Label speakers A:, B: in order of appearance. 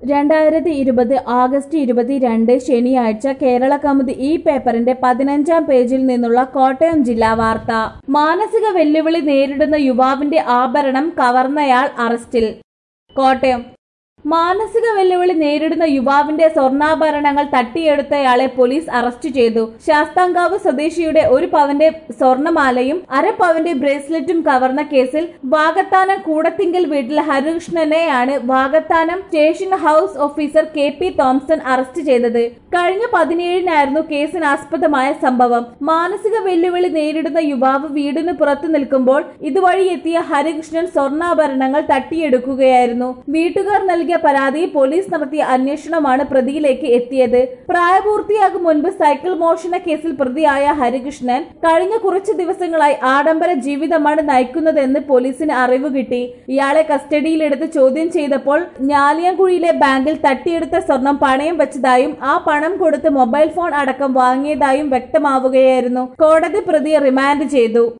A: രണ്ടായിരത്തി ഇരുപത് ആഗസ്റ്റ് ഇരുപത്തിരണ്ട് ശനിയാഴ്ച കേരള കൗമുദി ഈ പേപ്പറിന്റെ പതിനഞ്ചാം പേജിൽ നിന്നുള്ള കോട്ടയം ജില്ലാ വാർത്ത മാനസിക വെല്ലുവിളി നേരിടുന്ന യുവാവിന്റെ ആഭരണം കവർന്നയാൾ അറസ്റ്റിൽ കോട്ടയം മാനസിക വെല്ലുവിളി നേരിടുന്ന യുവാവിന്റെ സ്വർണ്ണാഭരണങ്ങൾ തട്ടിയെടുത്തയാളെ പോലീസ് അറസ്റ്റ് ചെയ്തു ശാസ്താംകാവ് സ്വദേശിയുടെ ഒരു പവന്റെ സ്വർണമാലയും അര പവന്റെ ബ്രേസ്ലെറ്റും കവർന്ന കേസിൽ വാകത്താനം കൂടത്തിങ്കൽ വീട്ടിൽ ഹരികൃഷ്ണനെയാണ് Vakathanam station house officer K P Thomson arrest ചെയ്തത് കഴിഞ്ഞ പതിനേഴിനായിരുന്നു കേസിനാസ്പദമായ സംഭവം മാനസിക വെല്ലുവിളി നേരിടുന്ന യുവാവ് വീടിന് പുറത്തു നിൽക്കുമ്പോൾ ഇതുവഴി എത്തിയ ഹരികൃഷ്ണൻ സ്വർണ്ണാഭരണങ്ങൾ തട്ടിയെടുക്കുകയായിരുന്നു വീട്ടുകാർ നൽകിയ പരാതിയിൽ പോലീസ് നടത്തിയ അന്വേഷണമാണ് പ്രതിയിലേക്ക് എത്തിയത് പ്രായപൂർത്തിയാകും മുൻപ് സൈക്കിൾ മോഷണ കേസിൽ പ്രതിയായ ഹരികൃഷ്ണൻ കഴിഞ്ഞ കുറച്ചു ദിവസങ്ങളായി ആഡംബര ജീവിതമാണ് നയിക്കുന്നതെന്ന് പോലീസിന് അറിവ് കിട്ടി ഇയാളെ കസ്റ്റഡിയിലെടുത്ത് ചോദ്യം ചെയ്തപ്പോൾ ഞാലിയാൻകുഴിയിലെ ബാങ്കിൽ തട്ടിയെടുത്ത സ്വർണം പണയം വെച്ചതായും ആ പണം കൊടുത്ത് മൊബൈൽ ഫോൺ അടക്കം വാങ്ങിയതായും വ്യക്തമാവുകയായിരുന്നു കോടതി പ്രതിയെ റിമാൻഡ് ചെയ്തു